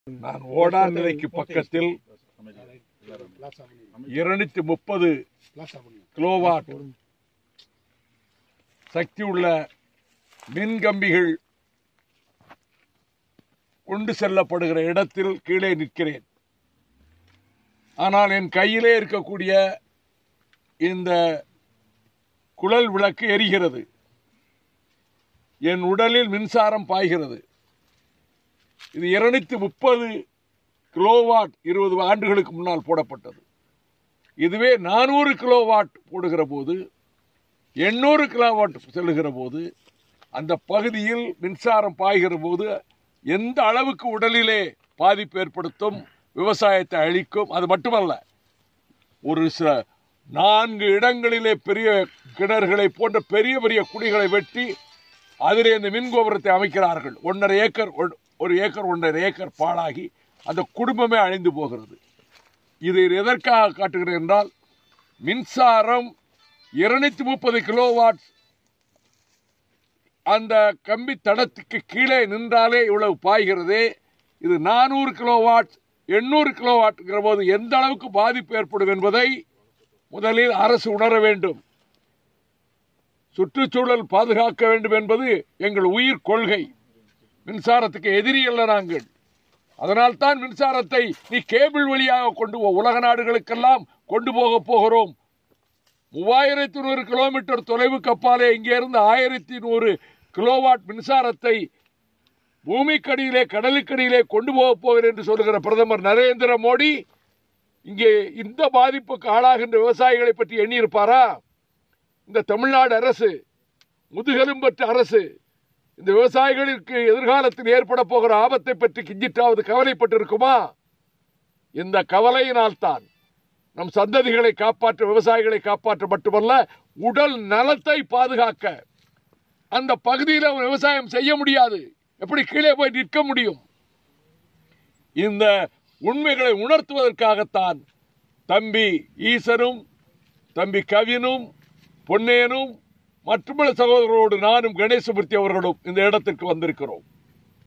நான் ஓடான் நிலைக்கு பக்கத்தில் இருநூத்தி முப்பது கிலோவாட் சக்தி உள்ள மின் கம்பிகள் கொண்டு செல்லப்படுகிற இடத்தில் கீழே நிற்கிறேன் ஆனால் என் கையிலே இருக்கக்கூடிய இந்த குழல் விளக்கு எரிகிறது என் உடலில் மின்சாரம் பாய்கிறது இது இருநூத்தி முப்பது கிலோவாட் இருபது ஆண்டுகளுக்கு முன்னால் போடப்பட்டது இதுவே நானூறு கிலோவாட் போடுகிற போது எண்ணூறு கிலோவாட் செல்லுகிற போது அந்த பகுதியில் மின்சாரம் பாய்கிற போது எந்த அளவுக்கு உடலிலே பாதிப்பு ஏற்படுத்தும் விவசாயத்தை அழிக்கும் அது மட்டுமல்ல ஒரு சில நான்கு இடங்களிலே பெரிய கிணறுகளை போன்ற பெரிய பெரிய குழிகளை வெட்டி அதிலே இந்த மின் கோபுரத்தை அமைக்கிறார்கள் ஒன்றரை ஏக்கர் ஒ- ஒரு ஏக்கர் ஒன்றரை ஏக்கர் பாழாகி அந்த குடும்பமே அழிந்து போகிறது இதை எதற்காக காட்டுகிறேன் என்றால் மின்சாரம் இருநூத்தி முப்பது கிலோவாட் அந்த கம்பி தடத்துக்கு கீழே நின்றாலே இவ்வளவு பாய்கிறதே இது நானூறு கிலோவாட் எண்ணூறு கிலோவாட்ங்கிற போது எந்த அளவுக்கு பாதிப்பு ஏற்படும் என்பதை முதலில் அரசு உணர வேண்டும் சுற்றுச்சூழல் பாதுகாக்க வேண்டும் என்பது எங்கள் உயிர் கொள்கை மின்சாரத்துக்கு எதிரி அல்ல நாங்கள் அதனால் தான் மின்சாரத்தை நீ கேபிள் வழியாக கொண்டு போ உலக நாடுகளுக்கெல்லாம் கொண்டு போக போகிறோம் மூவாயிரத்தி நூறு கிலோமீட்டர் தொலைவுக்கு அப்பாலே இங்கே இருந்து ஆயிரத்தி நூறு கிலோவாட் மின்சாரத்தை பூமிக்கடியிலே கடலுக்கடியிலே கொண்டு போக போகிறேன் என்று சொல்லுகிற பிரதமர் நரேந்திர மோடி இங்கே இந்த பாதிப்புக்கு ஆளாகின்ற விவசாயிகளை பற்றி எண்ணியிருப்பாரா இந்த தமிழ்நாடு அரசு முதுகெலும்பற்ற அரசு இந்த விவசாயிகளுக்கு எதிர்காலத்தில் ஏற்பட போகிற ஆபத்தை பற்றி கிஞ்சிட்டாவது கவலைப்பட்டிருக்குமா இந்த கவலையினால் தான் நம் சந்ததிகளை காப்பாற்ற விவசாயிகளை காப்பாற்ற மட்டுமல்ல உடல் நலத்தை பாதுகாக்க அந்த பகுதியில் அவன் விவசாயம் செய்ய முடியாது எப்படி கீழே போய் நிற்க முடியும் இந்த உண்மைகளை உணர்த்துவதற்காகத்தான் தம்பி ஈசனும் தம்பி கவினும் பொன்னேனும் மற்றுமுள்ள சகோதரரோடு நானும் கணேசமூர்த்தி அவர்களும் இந்த இடத்திற்கு வந்திருக்கிறோம்